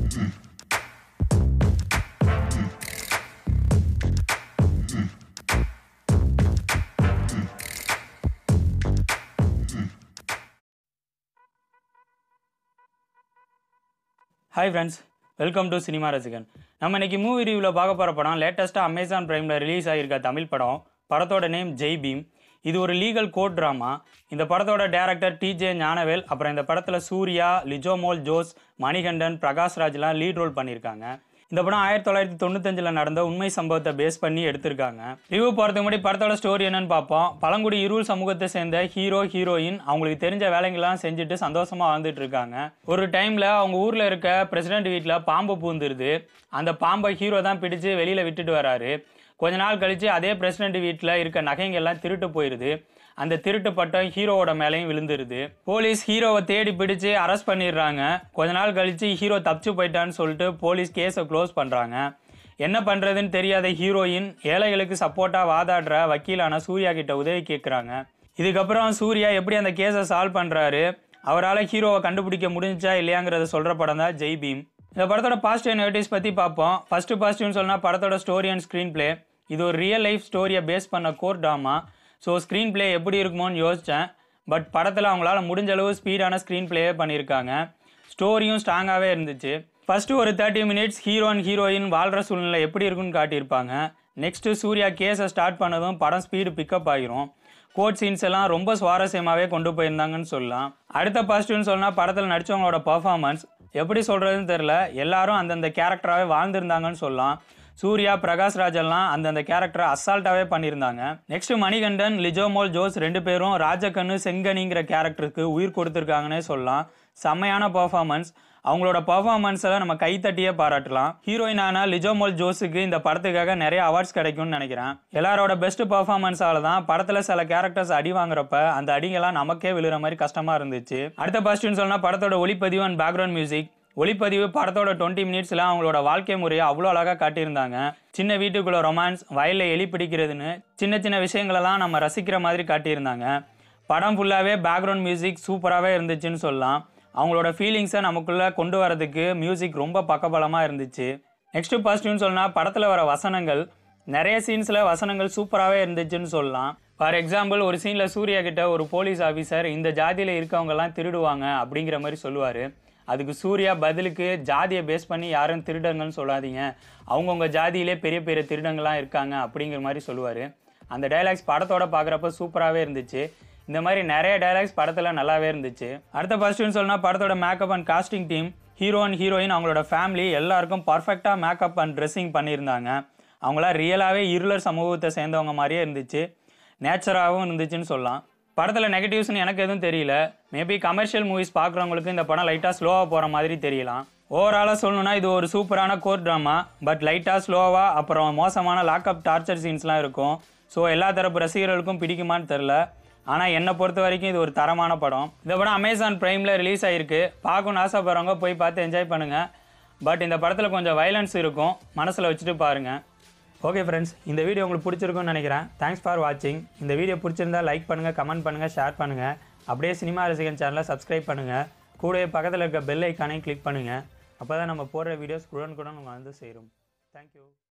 hi friends welcome to cinema ரசிகன் நம்ம இன்னைக்கு மூவி ரிவ்யூவில் பார்க்க போகிற படம் லேட்டஸ்ட்டாக அமேசான் பிரைமில் ரிலீஸ் ஆகியிருக்க தமிழ் படம் படத்தோட நேம் ஜெய் பீம் இது ஒரு லீகல் கோர்ட் ட்ராமா இந்த படத்தோட டேரக்டர் டிஜே ஞானவேல் அப்புறம் இந்த படத்தில் சூர்யா லிஜோமோல் ஜோஸ் மணிகண்டன் பிரகாஷ்ராஜ்லாம் லீட் ரோல் பண்ணியிருக்காங்க இந்த படம் ஆயிரத்தி தொள்ளாயிரத்தி தொண்ணூத்தஞ்சில் நடந்த உண்மை சம்பவத்தை பேஸ் பண்ணி எடுத்திருக்காங்க ரிவ்யூ போகிறதுக்கு முன்னாடி படத்தோட ஸ்டோரி என்னன்னு பார்ப்போம் பழங்குடி இருள் சமூகத்தை சேர்ந்த ஹீரோ ஹீரோயின் அவங்களுக்கு தெரிஞ்ச வேலைங்கள்லாம் செஞ்சுட்டு சந்தோஷமா வாழ்ந்துட்டு இருக்காங்க ஒரு டைம்ல அவங்க ஊர்ல இருக்க பிரசிடென்ட் வீட்டில் பாம்பு பூந்துருது அந்த பாம்பை ஹீரோ தான் பிடிச்சு வெளியில விட்டுட்டு வராரு கொஞ்ச நாள் கழிச்சு அதே பிரசிடென்ட் வீட்டில் இருக்க நகைங்கெல்லாம் திருட்டு போயிடுது அந்த திருட்டு பட்டம் ஹீரோவோட மேலேயும் விழுந்துருது போலீஸ் ஹீரோவை தேடி பிடிச்சு அரெஸ்ட் பண்ணிடுறாங்க கொஞ்ச நாள் கழிச்சு ஹீரோ தப்பிச்சு போயிட்டான்னு சொல்லிட்டு போலீஸ் கேஸை க்ளோஸ் பண்ணுறாங்க என்ன பண்ணுறதுன்னு தெரியாத ஹீரோயின் ஏழைகளுக்கு சப்போர்ட்டாக வாதாடுற வக்கீலான சூர்யா கிட்ட உதவி கேட்குறாங்க இதுக்கப்புறம் சூர்யா எப்படி அந்த கேஸை சால்வ் பண்ணுறாரு அவரால் ஹீரோவை கண்டுபிடிக்க முடிஞ்சா இல்லையாங்கிறத சொல்கிற படம் தான் ஜெய் பீம் இந்த படத்தோட பாசிட்டிவ் நெகட்டிவ்ஸ் பற்றி பார்ப்போம் ஃபஸ்ட்டு பாசிட்டிவ்னு சொன்னால் படத்தோட ஸ்டோரி அண்ட் ஸ்க்ரீன் ப்ளே இது ஒரு ரியல் லைஃப் ஸ்டோரியை பேஸ் பண்ண court drama so screen play எப்படி இருக்குமோன்னு யோசித்தேன் பட் படத்தில் அவங்களால முடிஞ்ச அளவு ஸ்பீடான ஸ்க்ரீன் ப்ளேயே பண்ணியிருக்காங்க ஸ்டோரியும் ஸ்ட்ராங்காகவே இருந்துச்சு ஃபஸ்ட்டு ஒரு thirty minutes hero and heroine வாழ்கிற சூழ்நிலை எப்படி இருக்குன்னு காட்டியிருப்பாங்க நெக்ஸ்ட்டு சூர்யா கேஸை ஸ்டார்ட் பண்ணதும் படம் ஸ்பீடு பிக்கப் ஆகிரும் கோட் சீன்ஸ் எல்லாம் ரொம்ப சுவாரஸ்யமாகவே கொண்டு போயிருந்தாங்கன்னு சொல்லலாம் அடுத்த பாசிட்டிவ்னு சொன்னால் படத்தில் நடித்தவங்களோட பர்ஃபார்மன்ஸ் எப்படி சொல்கிறதுன்னு தெரில எல்லாரும் அந்தந்த கேரக்டராகவே வாழ்ந்திருந்தாங்கன்னு சொல்லலாம் சூர்யா பிரகாஷ்ராஜ் எல்லாம் அந்தந்த கேரக்டரை அசால்ட்டாகவே பண்ணியிருந்தாங்க நெக்ஸ்ட் மணிகண்டன் லிஜோமோல் ஜோஸ் ரெண்டு பேரும் ராஜகண்ணு செங்கனிங்கிற கேரக்டருக்கு உயிர் கொடுத்துருக்காங்கன்னே சொல்லலாம் செம்மையான பர்ஃபார்மன்ஸ் அவங்களோட பர்ஃபார்மன்ஸை நம்ம கைத்தட்டியே பாராட்டலாம் ஹீரோயினான லிஜோமோல் ஜோஸுக்கு இந்த படத்துக்காக நிறைய அவார்ட்ஸ் கிடைக்கும்னு நினைக்கிறேன் எல்லாரோட பெஸ்ட் பர்ஃபார்மன்ஸால தான் படத்தில் சில கேரக்டர்ஸ் அடி வாங்குறப்ப அந்த அடிங்கெல்லாம் நமக்கே விழுற மாதிரி கஷ்டமா இருந்துச்சு அடுத்த பாசிட்டிவ்னு சொன்னால் படத்தோட ஒளிப்பதிவு அண்ட் பேக்ரவுண்ட் மியூசிக் ஒளிப்பதிவு படத்தோட டுவெண்ட்டி மினிட்ஸில் அவங்களோட வாழ்க்கை முறையை அவ்வளோ அழகாக காட்டியிருந்தாங்க சின்ன வீட்டுக்குள்ள ரொமான்ஸ் வயலில் எலி பிடிக்கிறதுன்னு சின்ன சின்ன விஷயங்களெல்லாம் நம்ம ரசிக்கிற மாதிரி காட்டியிருந்தாங்க படம் ஃபுல்லாகவே பேக்ரவுண்ட் மியூசிக் சூப்பராகவே இருந்துச்சுன்னு சொல்லலாம் அவங்களோட ஃபீலிங்ஸை நமக்குள்ளே கொண்டு வரதுக்கு மியூசிக் ரொம்ப பக்கபலமாக இருந்துச்சு நெக்ஸ்ட்டு பாசிட்டிவ்னு சொன்னால் படத்தில் வர வசனங்கள் நிறைய சீன்ஸில் வசனங்கள் சூப்பராகவே இருந்துச்சுன்னு சொல்லலாம் ஃபார் எக்ஸாம்பிள் ஒரு சீனில் சூர்யா கிட்ட ஒரு போலீஸ் ஆஃபீஸர் இந்த ஜாதியில் இருக்கவங்கெல்லாம் திருடுவாங்க அப்படிங்கிற மாதிரி சொல்லுவார் அதுக்கு சூர்யா பதிலுக்கு ஜாதியை பேஸ் பண்ணி யாரும் திருடங்கன்னு சொல்லாதீங்க அவங்கவுங்க ஜாதியிலே பெரிய பெரிய திருடங்கள்லாம் இருக்காங்க அப்படிங்கிற மாதிரி சொல்லுவார் அந்த டைலாக்ஸ் படத்தோட பார்க்குறப்ப சூப்பராகவே இருந்துச்சு இந்த மாதிரி நிறைய டைலாக்ஸ் படத்தில் நல்லாவே இருந்துச்சு அடுத்த பாசிட்டிவ்னு சொன்னால் படத்தோட makeup and casting team hero and heroine அவங்களோட ஃபேமிலி எல்லாருக்கும் பர்ஃபெக்டாக மேக்கப் அண்ட் ட்ரெஸ்ஸிங் பண்ணியிருந்தாங்க அவங்களாம் ரியலாகவே இருளர் சமூகத்தை சேர்ந்தவங்க மாதிரியே இருந்துச்சு நேச்சராகவும் இருந்துச்சுன்னு சொல்லலாம் படத்தில் நெகட்டிவ்ஸ்னு எனக்கு எதுவும் தெரியல மேபி கமர்ஷியல் மூவிஸ் பார்க்குறவங்களுக்கு இந்த படம் லைட்டாக ஸ்லோவாக போகிற மாதிரி தெரியலாம் ஓவராலாக சொல்லணும்னா இது ஒரு சூப்பரான கோர் ட்ராமா பட் லைட்டாக ஸ்லோவாக அப்புறம் மோசமான லாக்அப் டார்ச்சர் சீன்ஸ்லாம் இருக்கும் ஸோ எல்லா தரப்பு ரசிகர்களுக்கும் பிடிக்குமான்னு தெரில ஆனால் என்னை பொறுத்த வரைக்கும் இது ஒரு தரமான படம் இந்த படம் அமேசான் ப்ரைமில் ரிலீஸ் ஆகிருக்கு பார்க்கணும்னு ஆசைப்படுறவங்க போய் பார்த்து என்ஜாய் பண்ணுங்கள் பட் இந்த படத்தில் கொஞ்சம் வைலன்ஸ் இருக்கும் மனசில் வச்சுட்டு பாருங்கள் ஓகே ஃப்ரெண்ட்ஸ் இந்த வீடியோ உங்களுக்கு பிடிச்சிருக்கும்னு நினைக்கிறேன் தேங்க்ஸ் ஃபார் வாட்சிங் இந்த வீடியோ பிடிச்சிருந்தா லைக் பண்ணுங்கள் கமெண்ட் பண்ணுங்கள் ஷேர் பண்ணுங்கள் அப்படியே சினிமா ரசிகன் சேனலை சப்ஸ்கிரைப் பண்ணுங்கள் கூடவே பக்கத்தில் இருக்க பெல் ஐக்கானையும் கிளிக் பண்ணுங்கள் அப்போ தான் நம்ம போடுற வீடியோஸ் குடன் குடன் உங்களுக்கு வந்து சேரும் தேங்க்யூ